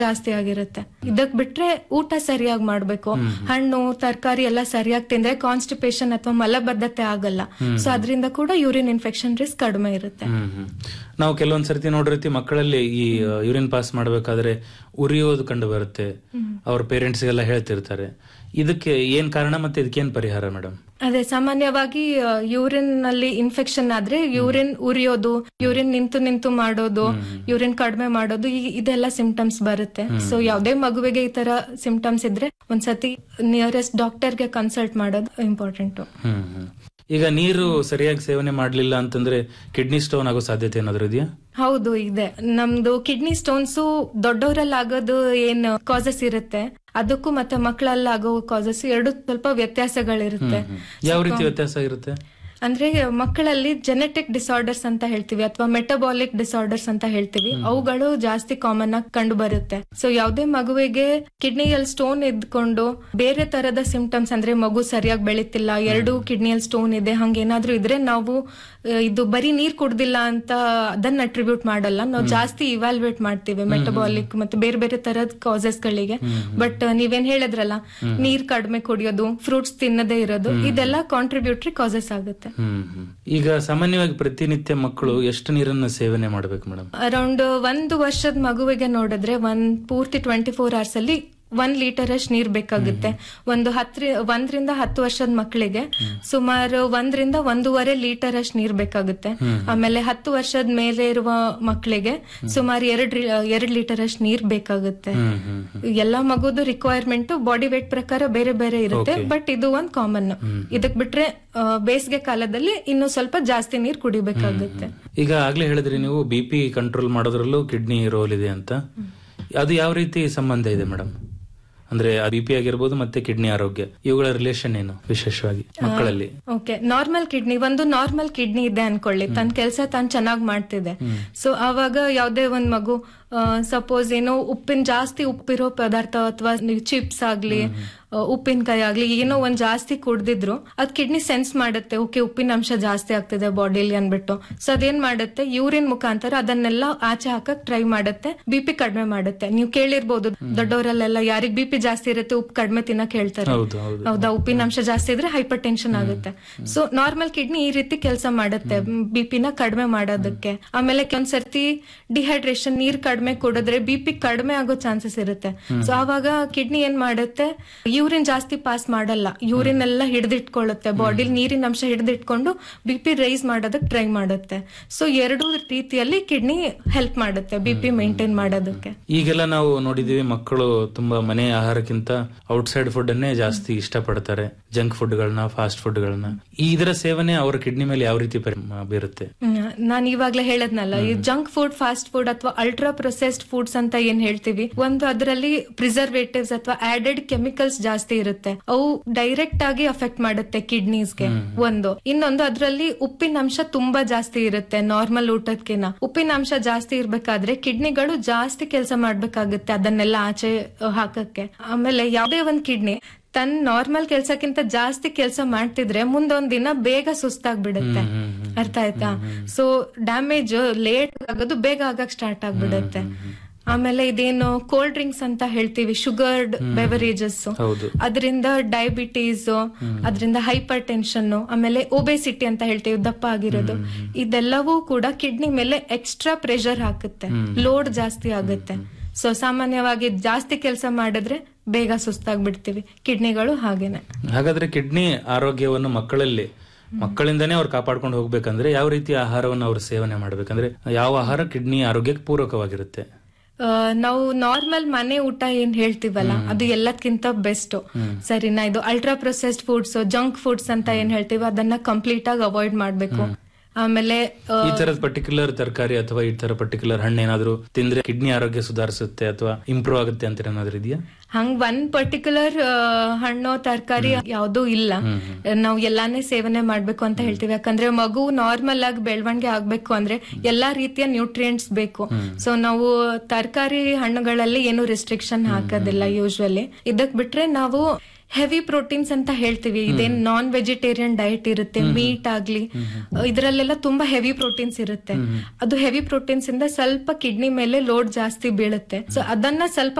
ಜಾಸ್ತಿ ಆಗಿರುತ್ತೆ ಇದಕ್ ಬಿಟ್ರೆ ಊಟ ಸರಿಯಾಗಿ ಮಾಡ್ಬೇಕು ಹಣ್ಣು ತರಕಾರಿ ಎಲ್ಲ ಸರಿಯಾಗಿ ತಿಂದ್ರೆ ಕಾನ್ಸ್ಟಿಪೇಷನ್ ಅಥವಾ ಮಲಬದ್ಧತೆ ಆಗಲ್ಲ ಸೊ ಅದರಿಂದ ಕೂಡ ಯೂರಿನ್ ಇನ್ಫೆಕ್ಷನ್ ರಿಸ್ಕ್ ಕಡಿಮೆ ಇರುತ್ತೆ ಹ್ಮ್ ಹ್ಮ್. ನಾವು ಕೆಲವೊಂದ್ ಸರ್ತಿ ನೋಡಿರ್ತಿ ಮಕ್ಕಳಲ್ಲಿ ಈ ಯೂರಿನ್ ಪಾಸ್ ಮಾಡ್ಬೇಕಾದ್ರೆ ಉರಿಯೋದು ಕಂಡು ಬರುತ್ತೆ ಅವ್ರ ಪೇರೆಂಟ್ಸ್ ಎಲ್ಲ ಹೇಳ್ತಿರ್ತಾರೆ ಇದಕ್ಕೆ ಏನ್ ಕಾರಣ ಮತ್ತೆ ಇದಕ್ಕೇನ್ ಪರಿಹಾರ ಮೇಡಮ್ ಅದೇ ಸಾಮಾನ್ಯವಾಗಿ ಯೂರಿನ್ ನಲ್ಲಿ ಇನ್ಫೆಕ್ಷನ್ ಆದ್ರೆ ಯೂರಿನ್ ಉರಿಯೋದು ಯೂರಿನ್ ನಿಂತು ನಿಂತು ಮಾಡೋದು ಯೂರಿನ್ ಕಡಿಮೆ ಮಾಡೋದು ಈ- ಇದೆಲ್ಲ ಸಿಂಪ್ಟಮ್ಸ್ ಬರುತ್ತೆ ಸೊ ಯಾವ್ದೇ ಮಗುವಿಗೆ ಈ ತರ ಸಿಂಪ್ಟಮ್ಸ್ ಇದ್ರೆ ಒಂದ್ಸತಿ ನಿಯರೆಸ್ಟ್ ಡಾಕ್ಟರ್ಗೆ ಕನ್ಸಲ್ಟ್ ಮಾಡೋದು ಇಂಪಾರ್ಟೆಂಟ್ ಹ್ಮ್ ಹ್ಮ್. ಈಗ ನೀರು ಸರಿಯಾಗಿ ಸೇವನೆ ಮಾಡ್ಲಿಲ್ಲ ಅಂತಂದ್ರೆ ಕಿಡ್ನಿ ಸ್ಟೋನ್ ಆಗೋ ಸಾಧ್ಯತೆ ಏನಾದ್ರು ಇದೆಯಾ ಹೌದು ಇದೆ ನಮ್ದು ಕಿಡ್ನಿ ಸ್ಟೋನ್ಸ್ ದೊಡ್ಡವರಲ್ಲಿ ಆಗೋದು ಏನ್ ಕಾಸಸ್ ಇರುತ್ತೆ ಅದಕ್ಕೂ ಮತ್ತೆ ಮಕ್ಕಳಲ್ಲಿ ಆಗೋ ಕಾಸಸ್ ಎರಡು ಸ್ವಲ್ಪ ವ್ಯತ್ಯಾಸಗಳಿರುತ್ತೆ ಯಾವ ರೀತಿ ವ್ಯತ್ಯಾಸ ಇರುತ್ತೆ ಅಂದ್ರೆ ಮಕ್ಕಳಲ್ಲಿ ಜೆನೆಟಿಕ್ ಡಿಸಾರ್ಡರ್ಸ್ ಅಂತ ಹೇಳ್ತೀವಿ ಅಥವಾ ಮೆಟಬಾಲಿಕ್ ಡಿಸಾರ್ಡರ್ಸ್ ಅಂತ ಹೇಳ್ತೀವಿ ಅವುಗಳು ಜಾಸ್ತಿ ಕಾಮನ್ ಆಗಿ ಕಂಡು ಬರುತ್ತೆ ಸೊ ಯಾವ್ದೇ ಮಗುವಿಗೆ ಕಿಡ್ನಿಯಲ್ಲಿ ಸ್ಟೋನ್ ಇದ್ಕೊಂಡು ಬೇರೆ ತರದ ಸಿಂಪ್ಟಮ್ಸ್ ಅಂದ್ರೆ ಮಗು ಸರಿಯಾಗಿ ಬೆಳೀತಿಲ್ಲ ಎರಡು ಕಿಡ್ನಿಯಲ್ಲಿ ಸ್ಟೋನ್ ಇದೆ ಹಂಗೇನಾದ್ರೂ ಇದ್ರೆ ನಾವು ಆ, ಇದು ಬರೀ ನೀರ್ ಕುಡ್ದಿಲ್ಲ ಅಂತ ಅದನ್ನ ಅಟ್ರಿಬ್ಯೂಟ್ ಮಾಡಲ್ಲ ನಾವು ಜಾಸ್ತಿ ಇವ್ಯಾಲ್ಯೂಯೇಟ್ ಮಾಡ್ತೀವಿ ಮೆಟಬಾಲಿಕ್ ಮತ್ತೆ ಬೇರೆ ಬೇರೆ ತರದ ಕಾಸಸ್ ಗಳಿಗೆ ಬಟ್ ನೀವೇನ್ ಹೇಳಿದ್ರಲ್ಲ ನೀರ್ ಕಡಿಮೆ ಕುಡಿಯೋದು ಫ್ರೂಟ್ಸ್ ತಿನ್ನದೇ ಇರೋದು ಇದೆಲ್ಲ ಕಾಂಟ್ರಿಬ್ಯೂಟರಿ ಕಾಸಸ್ ಆಗುತ್ತೆ ಹ್ಮ್ ಹ್ಮ್. ಈಗ ಸಾಮಾನ್ಯವಾಗಿ ಪ್ರತಿನಿತ್ಯ ಮಕ್ಕಳು ಎಷ್ಟು ನೀರನ್ನ ಸೇವನೆ ಮಾಡ್ಬೇಕು ಮೇಡಮ್ ಅರೌಂಡ್ ಒಂದು ವರ್ಷದ ಮಗುವಿಗೆ ನೋಡಿದ್ರೆ ಒಂದ್ ಪೂರ್ತಿ ಟ್ವೆಂಟಿ ಫೋರ್ ಅವರ್ಸ್ ಅಲ್ಲಿ ಒಂದ್ ಲೀಟರ್ ಅಷ್ಟು ನೀರ್ ಬೇಕಾಗುತ್ತೆ ಒಂದು ಹತ್ರ ಒಂದರಿಂದ ಹತ್ತು ವರ್ಷದ ಮಕ್ಕಳಿಗೆ ಸುಮಾರು ಒಂದರಿಂದ ಒಂದೂವರೆ ಲೀಟರ್ ಅಷ್ಟು ನೀರ್ ಬೇಕಾಗುತ್ತೆ ಆಮೇಲೆ ಹತ್ತು ವರ್ಷದ ಮೇಲೆ ಇರುವ ಮಕ್ಕಳಿಗೆ ಸುಮಾರು ಎರಡ್ ಎರಡ್ ಲೀಟರ್ ಅಷ್ಟು ನೀರ್ ಬೇಕಾಗುತ್ತೆ ಹ್ಮ್ ಹ್ಮ್ ಹ್ಮ್. ಎಲ್ಲಾ ಮಗುದು ರಿಕ್ವೈರ್ಮೆಂಟ್ ಬಾಡಿ ವೇಟ್ ಪ್ರಕಾರ ಬೇರೆ ಬೇರೆ ಇರುತ್ತೆ ಬಟ್ ಇದು ಒಂದ್ ಕಾಮನ್ ಇದಕ್ ಬಿಟ್ರೆ ಆ, ಬೇಸಿಗೆ ಕಾಲದಲ್ಲಿ ಇನ್ನು ಸ್ವಲ್ಪ ಜಾಸ್ತಿ ನೀರ್ ಕುಡಿಬೇಕಾಗುತ್ತೆ ಈಗ ಆಗ್ಲೇ ಹೇಳಿದ್ರಿ ನೀವು ಬಿ ಪಿ ಕಂಟ್ರೋಲ್ ಮಾಡೋದ್ರಲ್ಲೂ ಕಿಡ್ನಿ ರೋಲ್ ಇದೆ ಅಂತ ಅದು ಯಾವ ರೀತಿ ಸಂಬಂಧ ಇದೆ ಮೇಡಮ್ ಅಂದ್ರೆ ಬಿ ಪಿ ಆಗಿರ್ಬೋದು ಮತ್ತೆ ಕಿಡ್ನಿ ಆರೋಗ್ಯ ಇವುಗಳ ರಿಲೇಷನ್ ಏನು ವಿಶೇಷವಾಗಿ ಮಕ್ಕಳಲ್ಲಿ ಓಕೆ ನಾರ್ಮಲ್ ಕಿಡ್ನಿ ಒಂದು ನಾರ್ಮಲ್ ಕಿಡ್ನಿ ಇದೆ ಅನ್ಕೊಳ್ಳಿ ತನ್ನ ಕೆಲಸ ತಾನು ಚೆನ್ನಾಗಿ ಮಾಡ್ತಿದೆ ಸೊ ಆವಾಗ ಯಾವ್ದೇ ಒಂದ್ ಮಗು ಸಪೋಸ್ ಏನೋ ಉಪ್ಪಿನ ಜಾಸ್ತಿ ಉಪ್ಪಿರೋ ಪದಾರ್ಥ ಅಥವಾ ಚಿಪ್ಸ್ ಆಗ್ಲಿ ಆ, ಉಪ್ಪಿನಕಾಯಿ ಆಗ್ಲಿ ಏನೋ ಒಂದ್ ಜಾಸ್ತಿ ಕುಡ್ದಿದ್ರು ಅದ್ ಕಿಡ್ನಿ ಸೆನ್ಸ್ ಮಾಡುತ್ತೆ ಓಕೆ ಉಪ್ಪಿನ ಅಂಶ ಜಾಸ್ತಿ ಆಗ್ತಿದೆ ಬಾಡಿಲಿ ಅನ್ಬಿಟ್ಟು ಸೊ ಅದೇನ್ ಮಾಡುತ್ತೆ ಯೂರಿನ್ ಮುಖಾಂತರ ಅದನ್ನೆಲ್ಲ ಆಚೆ ಹಾಕಕ್ ಟ್ರೈ ಮಾಡುತ್ತೆ ಬಿ ಪಿ ಕಡಿಮೆ ಮಾಡುತ್ತೆ ನೀವು ಕೇಳಿರ್ಬೋದು ದೊಡ್ಡವರಲ್ಲೆಲ್ಲ ಯಾರಿಗ್ ಬಿ ಪಿ ಜಾಸ್ತಿ ಇರುತ್ತೆ ಉಪ್ಪು ಕಡಿಮೆ ತಿನ್ನಕ್ ಹೇಳ್ತಾರೆ ಹೌದು ಹೌದು ಹೌದಾ ಉಪ್ಪಿನ ಅಂಶ ಜಾಸ್ತಿ ಇದ್ರೆ ಹೈಪರ್ ಟೆನ್ಷನ್ ಆಗುತ್ತೆ ಸೊ ನಾರ್ಮಲ್ ಕಿಡ್ನಿ ಈ ರೀತಿ ಕೆಲಸ ಮಾಡುತ್ತೆ ಬಿ ನ ಕಡಿಮೆ ಮಾಡೋದಕ್ಕೆ ಆಮೇಲೆ ಕೆಲವೊಂದ್ಸರ್ತಿ ಡಿಹೈಡ್ರೇಷನ್ ನೀರ್ ಕಡಿಮೆ ಕುಡಿದ್ರೆ ಬಿ ಪಿ ಕಡಿಮೆ ಆಗೋ ಚಾನ್ಸಸ್ ಇರುತ್ತೆ ಸೊ ಆವಾಗ ಕಿಡ್ನಿ ಏನ್ ಮಾಡುತ್ತೆ ಯೂರಿನ್ ಜಾಸ್ತಿ ಪಾಸ್ ಮಾಡಲ್ಲ ಯೂರಿನ್ ಎಲ್ಲ ಹಿಡಿದಿಟ್ಕೊಳ್ಳುತ್ತೆ ಬಾಡಿಲಿ ನೀರಿನ ಅಂಶ ಹಿಡಿದಿಟ್ಕೊಂಡು ಬಿ ಪಿ ರೈಸ್ ಮಾಡೋದಕ್ಕೆ ಟ್ರೈ ಮಾಡುತ್ತೆ ಸೊ ಎರಡು ರೀತಿಯಲ್ಲಿ ಕಿಡ್ನಿ ಹೆಲ್ಪ್ ಮಾಡುತ್ತೆ ಬಿ ಪಿ ಮೇಂಟೈನ್ ಮಾಡೋದಕ್ಕೆ ಈಗೆಲ್ಲ ನಾವು ನೋಡಿದೀವಿ ಮಕ್ಕಳು ತುಂಬಾ ಮನೆ ಆಹಾರಕ್ಕಿಂತ ಔಟ್ಸೈಡ್ ಫುಡ್ ಅನ್ನೇ ಜಾಸ್ತಿ ಇಷ್ಟಪಡ್ತಾರೆ ಜಂಕ್ ಫುಡ್ ಗಳನ್ನ ಫಾಸ್ಟ್ ಫುಡ್ ಗಳನ್ನ ಇದರ ಸೇವನೆ ಅವರ ಕಿಡ್ನಿ ಮೇಲೆ ಯಾವ ರೀತಿ ಪರಿಣಾಮ ಬೀರುತ್ತೆ ನಾನು ಇವಾಗ್ಲೇ ಹೇಳದ್ನಲ್ಲ ಈ ಜಂಕ್ ಫುಡ್ ಫಾಸ್ಟ್ ಫುಡ್ ಅಥವಾ ಅಲ್ಟ್ರಾ ಪ್ರೊಸೆಸ್ಡ್ ಫುಡ್ಸ್ ಅಂತ ಏನ್ ಹೇಳ್ತೀವಿ ಒಂದು ಅದರಲ್ಲಿ ಪ್ರಿಸರ್ವೇಟಿವ್ಸ್ ಅಥವಾ ಆಡೆಡ್ ಕೆಮಿಕಲ್ಸ್ ಜಾಸ್ತಿ ಇರುತ್ತೆ ಅವು ಡೈರೆಕ್ಟ್ ಆಗಿ ಅಫೆಕ್ಟ್ ಮಾಡುತ್ತೆ ಕಿಡ್ನೀಸ್ಗೆ ಒಂದು ಇನ್ನೊಂದು ಅದರಲ್ಲಿ ಉಪ್ಪಿನ ಅಂಶ ತುಂಬಾ ಜಾಸ್ತಿ ಇರುತ್ತೆ ನಾರ್ಮಲ್ ಊಟಕ್ಕಿನ ಉಪ್ಪಿನ ಅಂಶ ಜಾಸ್ತಿ ಇರ್ಬೇಕಾದ್ರೆ ಕಿಡ್ನಿಗಳು ಜಾಸ್ತಿ ಕೆಲಸ ಮಾಡ್ಬೇಕಾಗುತ್ತೆ ಅದನ್ನೆಲ್ಲ ಆಚೆ ಅಹ್, ಹಾಕಕ್ಕೆ ಆಮೇಲೆ ಯಾವುದೇ ಒಂದ್ ಕಿಡ್ನಿ ತನ್ನ ನಾರ್ಮಲ್ ಕೆಲ್ಸಕ್ಕಿಂತ ಜಾಸ್ತಿ ಕೆಲಸ ಮಾಡ್ತಿದ್ರೆ ಮುಂದೊಂದ್ ದಿನ ಬೇಗ ಸುಸ್ತಾಗ್ಬಿಡುತ್ತೆ ಅರ್ಥ ಆಯ್ತಾ ಸೊ ಡ್ಯಾಮೇಜ್ ಲೇಟ್ ಆಗೋದು ಬೇಗ ಆಗಕ್ ಸ್ಟಾರ್ಟ್ ಆಗ್ಬಿಡುತ್ತೆ ಆಮೇಲೆ ಇದೇನು ಕೋಲ್ಡ್ ಡ್ರಿಂಕ್ಸ್ ಅಂತ ಹೇಳ್ತೀವಿ ಶುಗರ್ಡ್ ಬೆವರೇಜಸ್ ಹೌದು ಅದರಿಂದ ಡಯಾಬಿಟೀಸ್ ಅದರಿಂದ ಹೈಪರ್ ಟೆನ್ಷನ್ ಆಮೇಲೆ ಒಬೆಸಿಟಿ ಅಂತ ಹೇಳ್ತೀವಿ ದಪ್ಪ ಆಗಿರೋದು ಇದೆಲ್ಲವೂ ಕೂಡ ಕಿಡ್ನಿ ಮೇಲೆ ಎಕ್ಸ್ಟ್ರಾ ಪ್ರೆಷರ್ ಹಾಕುತ್ತೆ ಲೋಡ್ ಜಾಸ್ತಿ ಆಗುತ್ತೆ ಸೊ ಸಾಮಾನ್ಯವಾಗಿ ಜಾಸ್ತಿ ಕೆಲಸ ಮಾಡಿದ್ರೆ ಬೇಗ ಸುಸ್ತಾಗ್ಬಿಡ್ತೀವಿ ಕಿಡ್ನಿಗಳು ಹಾಗೇನೆ ಹಾಗಾದ್ರೆ ಕಿಡ್ನಿ ಆರೋಗ್ಯವನ್ನು ಮಕ್ಕಳಲ್ಲಿ ಮಕ್ಕಳಿಂದನೇ ಅವ್ರು ಕಾಪಾಡ್ಕೊಂಡು ಹೋಗ್ಬೇಕಂದ್ರೆ ಯಾವ ರೀತಿ ಆಹಾರವನ್ನು ಅವ್ರು ಸೇವನೆ ಮಾಡ್ಬೇಕಂದ್ರೆ ಯಾವ ಆಹಾರ ಕಿಡ್ನಿ ಆರೋಗ್ಯಕ್ಕೆ ಪೂರಕವಾಗಿರುತ್ತೆ ಆ, ನಾವು ನಾರ್ಮಲ್ ಮನೆ ಊಟ ಏನ್ ಹೇಳ್ತೀವಲ್ಲ ಅದು ಎಲ್ಲದಕ್ಕಿಂತ ಬೆಸ್ಟ್ ಸರಿನಾ ಇದು ultra processed foods junk foods ಅಂತ ಏನ್ ಹೇಳ್ತೀವಿ ಅದನ್ನ ಕಂಪ್ಲೀಟ್ ಆಗಿ ಅವಾಯ್ಡ್ ಮಾಡ್ಬೇಕು ಆಮೇಲೆ ಆ, ಈ ತರದ ಪರ್ಟಿಕ್ಯುಲರ್ ತರಕಾರಿ ಅಥವಾ ಈ ತರ ಪರ್ಟಿಕ್ಯುಲರ್ ಹಣ್ಣು ಏನಾದ್ರು ತಿಂದ್ರೆ ಕಿಡ್ನಿ ಆರೋಗ್ಯ ಸುಧಾರಿಸುತ್ತೆ ಅಥವಾ ಇಂಪ್ರೂವ್ ಆಗುತ್ತೆ ಅಂತ ಏನಾದ್ರು ಇದೆಯಾ ಹಂಗ್ ಒಂದ್ ಪರ್ಟಿಕ್ಯುಲರ್ ಹಣ್ಣು ತರಕಾರಿ ಯಾವ್ದೂ ಇಲ್ಲ ನಾವು ಎಲ್ಲಾನೇ ಸೇವನೆ ಮಾಡ್ಬೇಕು ಅಂತ ಹೇಳ್ತೀವಿ ಯಾಕಂದ್ರೆ ಮಗು ನಾರ್ಮಲ್ ಆಗಿ ಬೆಳವಣಿಗೆ ಆಗ್ಬೇಕು ಅಂದ್ರೆ ಎಲ್ಲಾ ರೀತಿಯ ನ್ಯೂಟ್ರಿಯೆಂಟ್ಸ್ ಬೇಕು ಸೊ ನಾವು ತರಕಾರಿ ಹಣ್ಣುಗಳಲ್ಲಿ ಏನು ರೆಸ್ಟ್ರಿಕ್ಷನ್ ಹಾಕೋದಿಲ್ಲ ಯೂಶ್ವಲಿ ಇದಕ್ ಬಿಟ್ರೆ ನಾವು ಹೆವಿ ಪ್ರೋಟೀನ್ಸ್ ಅಂತ ಹೇಳ್ತೀವಿ ಇದೇನ್ ನಾನ್ ವೆಜಿಟೇರಿಯನ್ ಡಯಟ್ ಇರುತ್ತೆ ಮೀಟ್ ಆಗ್ಲಿ ಇದರಲ್ಲೆಲ್ಲ ತುಂಬಾ ಹೆವಿ ಪ್ರೋಟೀನ್ಸ್ ಇರುತ್ತೆ ಅದು ಹೆವಿ ಪ್ರೋಟೀನ್ಸ್ ಇಂದ ಸ್ವಲ್ಪ ಕಿಡ್ನಿ ಮೇಲೆ ಲೋಡ್ ಜಾಸ್ತಿ ಬೀಳುತ್ತೆ ಸೊ ಅದನ್ನ ಸ್ವಲ್ಪ